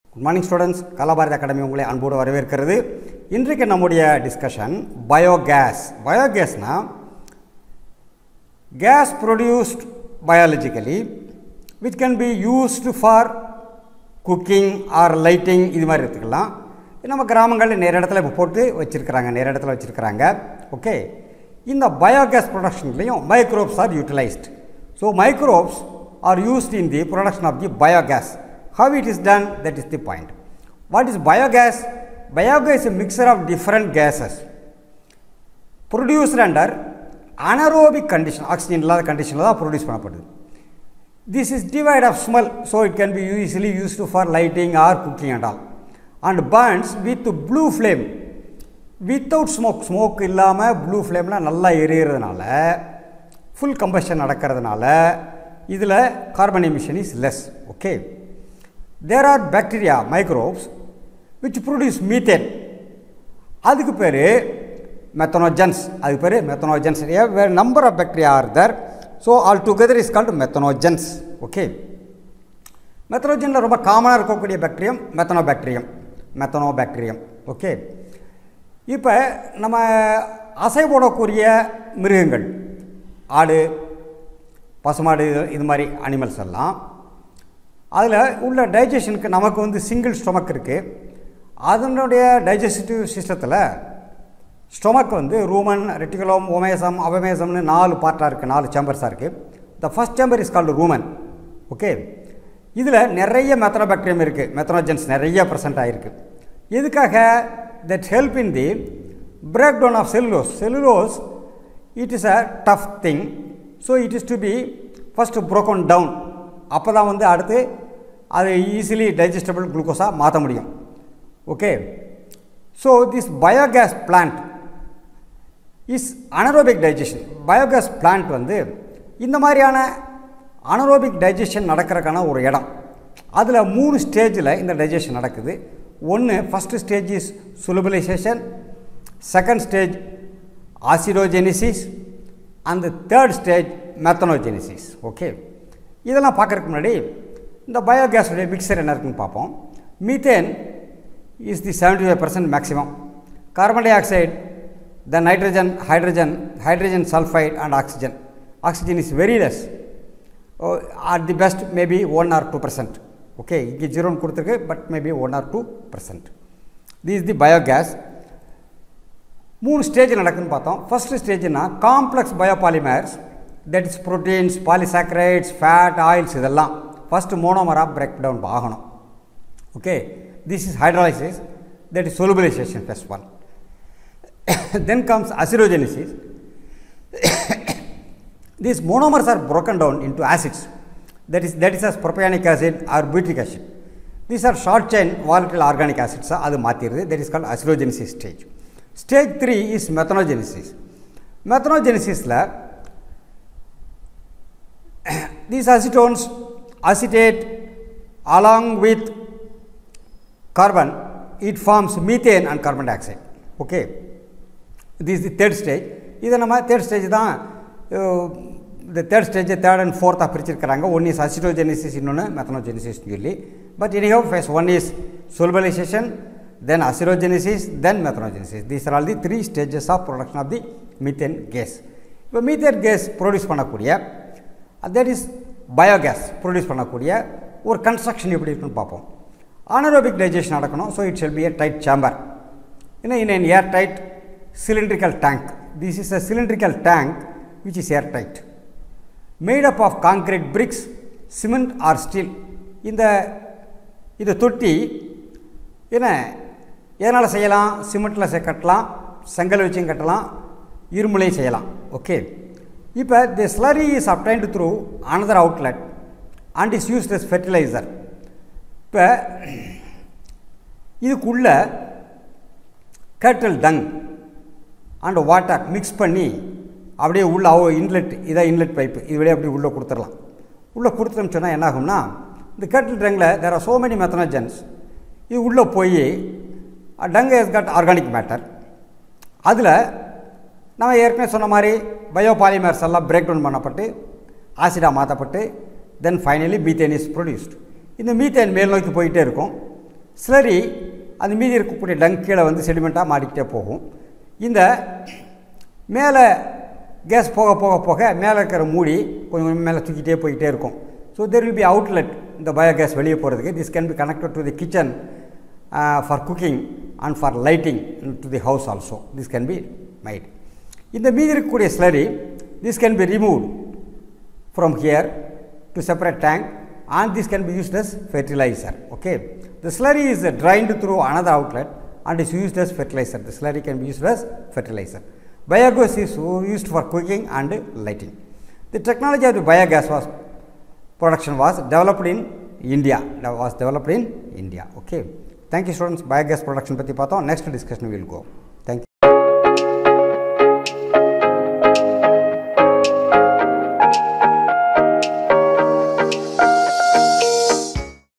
Good morning students Kalabharathi academy உங்களை அன்போடு வரவேற்கிறது இன்றைக்கு நம்முடைய டிஸ்கஷன் பயோகேஸ் பயோகேஸ்னா gas produced biologically which can be used for cooking or lighting இது மாதிரி எடுத்துக்கலாம் இது நம்ம கிராமங்களில் நிறைய இடத்துல இப்போ போட்டு வச்சுருக்கிறாங்க நிறைய இடத்துல வச்சுருக்கிறாங்க ஓகே இந்த பயோகேஸ் ப்ரொடக்ஷன்லேயும் microbes are utilised so microbes are used in the production of the biogas how it is done that is the point what is biogas biogas is a mixture of different gases produced under anaerobic condition oxygen இல்லாத கண்டிஷனில் தான் produce பண்ணப்படுது this is devoid of smell so it can be easily used for lighting or cooking and all and burns with blue flame without smoke smoke இல்லாமல் blue ஃப்ளேமில் நல்லா எரியறதுனால full combustion நடக்கிறதுனால இதில் carbon emission is less okay there are bacteria microbes which produce methane அதுக்கு பேர் methanogens அதுக்கு பேர் மெத்தனோஜன்ஸ் வேறு number of bacteria are there so all together is called methanogens okay மெத்தனோஜனில் ரொம்ப காமனாக இருக்கக்கூடிய bacterium methanobacterium methanobacterium okay இப்போ நம்ம அசை போடக்கூடிய மிருகங்கள் ஆடு பசுமாடு இது மாதிரி அனிமல்ஸ் எல்லாம் அதில் உள்ள டைஜஷனுக்கு நமக்கு வந்து சிங்கிள் ஸ்டொமக் இருக்குது அதனுடைய டைஜஸ்டிவ் சிஸ்டத்தில் ஸ்டொமக் வந்து ரூமன் ரெட்டிகுலம் ஒமேசம் அவமேசம்னு நாலு பார்ட்டாக இருக்குது நாலு சேம்பர்ஸாக இருக்குது the first chamber is called rumen okay இதில் நிறைய மெத்தனோபாக்டீரியம் இருக்குது மெத்தனோஜன்ஸ் நிறைய ப்ரெசென்ட் ஆகிருக்கு எதுக்காக that help in the break down of cellulose cellulose it is a tough thing so it is to be first broken down அப்போ தான் வந்து அடுத்து அதை ஈஸிலி டைஜஸ்டபிள் குளுக்கோஸாக மாற்ற முடியும் okay so this biogas plant is anaerobic digestion biogas plant வந்து இந்த மாதிரியான அனரோபிக் டைஜஷன் நடக்கிறதுக்கான ஒரு இடம் அதில் மூணு ஸ்டேஜில் இந்த டைஜஷன் நடக்குது ஒன்று first stage is solubilization second stage acidogenesis அந்த தேர்ட் ஸ்டேஜ் மெத்தனோஜெனிசிஸ் ஓகே இதெல்லாம் பார்க்குறதுக்கு முன்னாடி இந்த பயோகேஸுடைய மிக்சர் என்ன இருக்குன்னு பார்ப்போம் methane is the seventy five percent maximum carbon dioxide the nitrogen hydrogen hydrogen sulphide and oxygen oxygen is very less at the best maybe one or two percent okay இங்கே ஜீரோன்னு கொடுத்துருக்கு but maybe one or two percent the is the biogas மூணு stage நடக்குதுன்னு பார்த்தோம் first ஸ்டேஜ்னா complex biopolymers that is proteins polysaccharides fat oils இதெல்லாம் first மோனோமராக break down ஆகணும் okay this is hydrolysis that is solubilization first one then comes acidogenesis these monomers are broken down into acids that is that is as propionic acid or butyric acid these are short chain volatile organic acids அது மாற்றிடுது that is called acidogenesis stage stage 3 is methanogenesis methanogenesisல these acetones acetate along with carbon it forms methane and carbon dioxide okay this is the third stage இதை நம்ம third stage தான் இந்த third stage third and ஃபோர்த்தாக பிரிச்சிருக்கிறாங்க one is acidogenesis இன்னொன்று methanogenesis சொல்லி but anyhow phase one is solubilization then acidogenesis then methanogenesis these are all the three stages of production of the methane gas இப்போ methane gas produce பண்ணக்கூடிய that is biogas produce பண்ணக்கூடிய ஒரு construction எப்படி இருக்குன்னு பார்ப்போம் anaerobic digestion நடக்கணும் so it shall be a tight chamber இன்னும் in air tight cylindrical tank. This is a cylindrical tank which is airtight. Made up of concrete bricks, cement or steel. இந்த இது தொட்டி என்ன எதனால் செய்யலாம் சிமெண்ட்டில் கட்டலாம் செங்கல் வச்சும் கட்டலாம் இரும்புலையும் செய்யலாம் ஓகே இப்போ the slurry is obtained through another outlet and is used as fertilizer இப்போ இதுக்குள்ள கேட்டல் டங் அண்ட் வாட்டர் மிக்ஸ் பண்ணி அப்படியே உள்ளே அவ இன்லெட் இதை இன்லெட் பைப்பு இது வழியாக அப்படியே உள்ளே கொடுத்துடலாம் உள்ளே கொடுத்துட்டோம்னு சொன்னால் என்ன ஆகும்னா இந்த கேட்டில் டங்கில் there are so many methanogens இது உள்ளே போய் dung has got organic matter அதில் நம்ம ஏற்கனவே சொன்ன மாதிரி பயோபாலிமர்ஸ் எல்லாம் பிரேக் டவுன் பண்ணப்பட்டு ஆசிடாக மாற்றப்பட்டு then finally methane is produced இந்த மீத்தேன் மேல் நோக்கி போயிட்டே இருக்கும் ஸ்லரி அந்த மீதி இருக்கக்கூடிய டங்க் கீழே வந்து செடிமெண்ட்டாக மாடிக்கிட்டே போகும் இந்த மேலே கேஸ் போக போக போக மேலே இருக்கிற மூடி கொஞ்சம் கொஞ்சம் மேலே தூக்கிட்டே போய்கிட்டே இருக்கும் so there will be outlet இந்த பயோகேஸ் வெளியே போகிறதுக்கு this can be connected to the kitchen for cooking and for lighting to the house also this can be made இந்த மீதி இருக்கக்கூடிய slurry this can be removed from here to separate tank and this can be used as fertilizer okay the slurry is uh, drained through another outlet and is used as fertilizer the slurry can be used as fertilizer biogas is used for cooking and lighting the technology of the biogas was production was developed in india was developed in india okay thank you students biogas production பற்றி பார்த்தோம் next discussion we will go